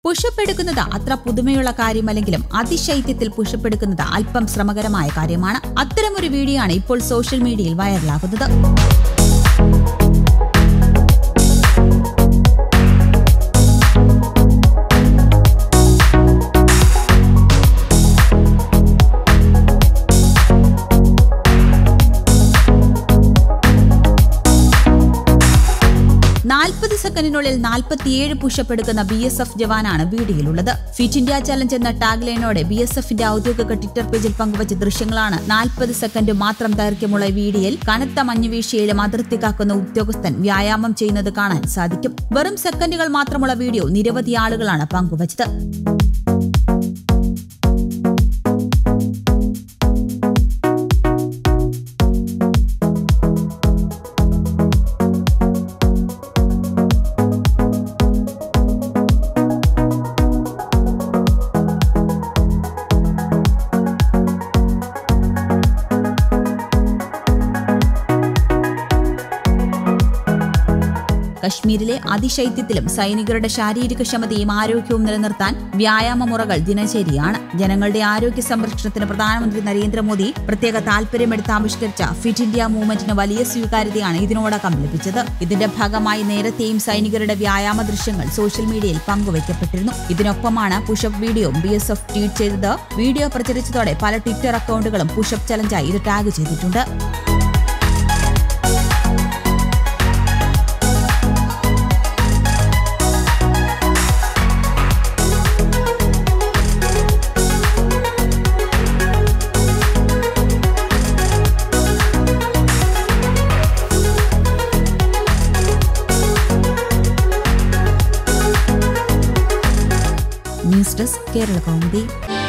pushup എടുക്കുന്നത് അത്ര പുതുമയുള്ള കാര്യമല്ലെങ്കിലും അതിശൈത്യത്തിൽ പുഷപ്പ് എടുക്കുന്നത് അല്പം ശ്രമകരമായ കാര്യമാണ് അത്തരമൊരു വീഡിയോ ആണ് ഇപ്പോൾ സോഷ്യൽ മീഡിയയിൽ വൈറലാകുന്നത് നാൽപ്പത് സെക്കൻഡിനുള്ളിൽ നാൽപ്പത്തിയേഴ് പുഷപ്പ് എടുക്കുന്ന ബി എസ് എഫ് ജവാനാണ് വീഡിയോയിലുള്ളത് ഫിറ്റ് ഇന്ത്യ ചലഞ്ച് എന്ന ടാഗ് ലൈനോടെ ബി എസ് എഫിന്റെ ഔദ്യോഗിക ട്വിറ്റർ പേജിൽ പങ്കുവച്ച ദൃശ്യങ്ങളാണ് നാൽപ്പത് സെക്കൻഡ് മാത്രം ദൈർഘ്യമുള്ള വീഡിയോയിൽ കനത്ത മഞ്ഞുവീഴ്ചയിലും അതിർത്തി കാക്കുന്ന ഉദ്യോഗസ്ഥൻ വ്യായാമം ചെയ്യുന്നത് കാണാൻ സാധിക്കും വെറും സെക്കൻഡുകൾ മാത്രമുള്ള വീഡിയോ നിരവധി ആളുകളാണ് പങ്കുവച്ചത് കശ്മീരിലെ അതിശൈത്യത്തിലും സൈനികരുടെ ശാരീരിക ക്ഷമതയും ആരോഗ്യവും നിലനിർത്താൻ വ്യായാമ മുറകൾ ദിനചര്യയാണ് ജനങ്ങളുടെ ആരോഗ്യ സംരക്ഷണത്തിന് പ്രധാനമന്ത്രി നരേന്ദ്രമോദി പ്രത്യേക താൽപര്യമെടുത്ത് ആവിഷ്കരിച്ച ഫിറ്റ് ഇന്ത്യ മൂവ്മെന്റിന് വലിയ സ്വീകാര്യതയാണ് ഇതിനോടകം ലഭിച്ചത് ഇതിന്റെ ഭാഗമായി നേരത്തെയും സൈനികരുടെ വ്യായാമ ദൃശ്യങ്ങൾ സോഷ്യൽ മീഡിയയിൽ പങ്കുവയ്ക്കപ്പെട്ടിരുന്നു ഇതിനൊപ്പമാണ് pushup video B S F tweet ചെയ്തത് വീഡിയോ പ്രചരിച്ചതോടെ പല ട്വിറ്റർ അക്കൗണ്ടുകളും പുഷപ്പ് ചലഞ്ചായി ഇത് ടാഗ് ചെയ്തിട്ടുണ്ട് ന്യൂസ് ഡെസ്ക് കേരള കൗമുദി